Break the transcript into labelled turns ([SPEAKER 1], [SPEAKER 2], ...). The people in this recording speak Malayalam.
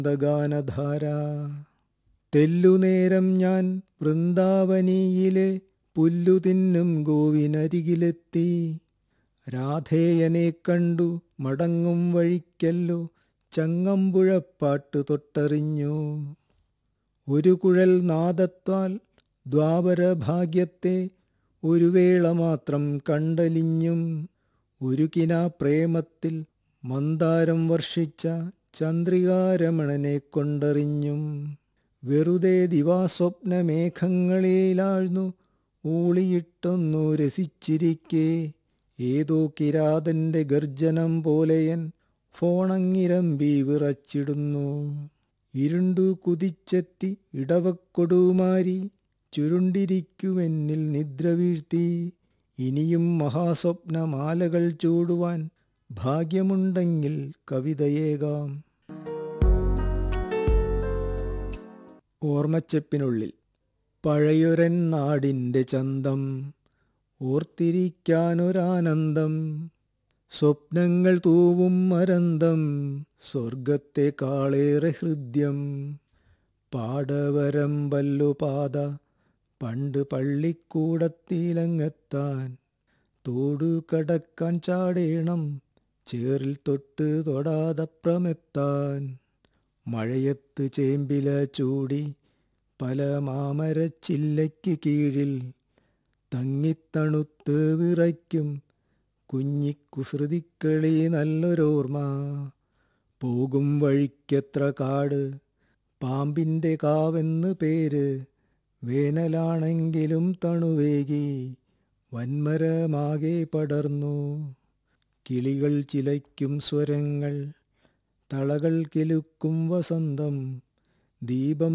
[SPEAKER 1] ഗാനധാര തെല്ലുനേരം ഞാൻ വൃന്ദാവനിയിലെ പുല്ലു തിന്നും ഗോവിനരികിലെത്തി രാധേയനെ കണ്ടു മടങ്ങും വഴിക്കല്ലോ ചങ്ങമ്പുഴപ്പാട്ട് തൊട്ടറിഞ്ഞു ഒരു കുഴൽ നാദത്താൽ ദ്വാപരഭാഗ്യത്തെ ഒരു വേള മാത്രം കണ്ടലിഞ്ഞും ഒരു കിന പ്രേമത്തിൽ മന്ദാരം വർഷിച്ച ചന്ദ്രികാരമണനെ കൊണ്ടറിഞ്ഞും വെറുതെ ദിവാസ്വപ്നമേഘങ്ങളിലാഴ്ന്നു ഊളിയിട്ടൊന്നു രസിച്ചിരിക്കെ ഏതോ കിരാതന്റെ ഗർജനം പോലെയൻ ഫോണങ്ങിരമ്പി വിറച്ചിടുന്നു ഇരുണ്ടു കുതിച്ചെത്തി ഇടവക്കൊടുമാരി ചുരുണ്ടിരിക്കുമെന്നിൽ നിദ്ര വീഴ്ത്തി ഇനിയും മഹാസ്വപ്നമാലകൾ ചൂടുവാൻ ഭാഗ്യമുണ്ടെങ്കിൽ കവിതയേകാം ഓർമ്മച്ചെപ്പിനുള്ളിൽ പഴയൊരൻ നാടിൻ്റെ ചന്തം ഓർത്തിരിക്കാനൊരാനന്ദം സ്വപ്നങ്ങൾ തൂവും മരന്തം സ്വർഗത്തെക്കാളേറെ ഹൃദ്യം പാടവരമ്പല്ലു പാത പണ്ട് പള്ളിക്കൂടത്തിലങ്ങെത്താൻ തോടു കടക്കാൻ ചാടേണം ചേറിൽ തൊട്ട് തൊടാതപ്രമെത്താൻ മഴയത്ത് ചേമ്പില ചൂടി പല മാമരച്ചില്ലയ്ക്ക് കീഴിൽ തങ്ങിത്തണുത്ത് വിറയ്ക്കും കുഞ്ഞിക്കുസൃതിക്കളി നല്ലൊരോർമ്മ പോകും വഴിക്കെത്ര കാട് പാമ്പിൻ്റെ കാവെന്ന് പേര് വേനലാണെങ്കിലും തണുവേകി വന്മരമാകെ പടർന്നു കിളികൾ ചിലയ്ക്കും സ്വരങ്ങൾ തളകൾ കിലുക്കും വസന്തം ദീപം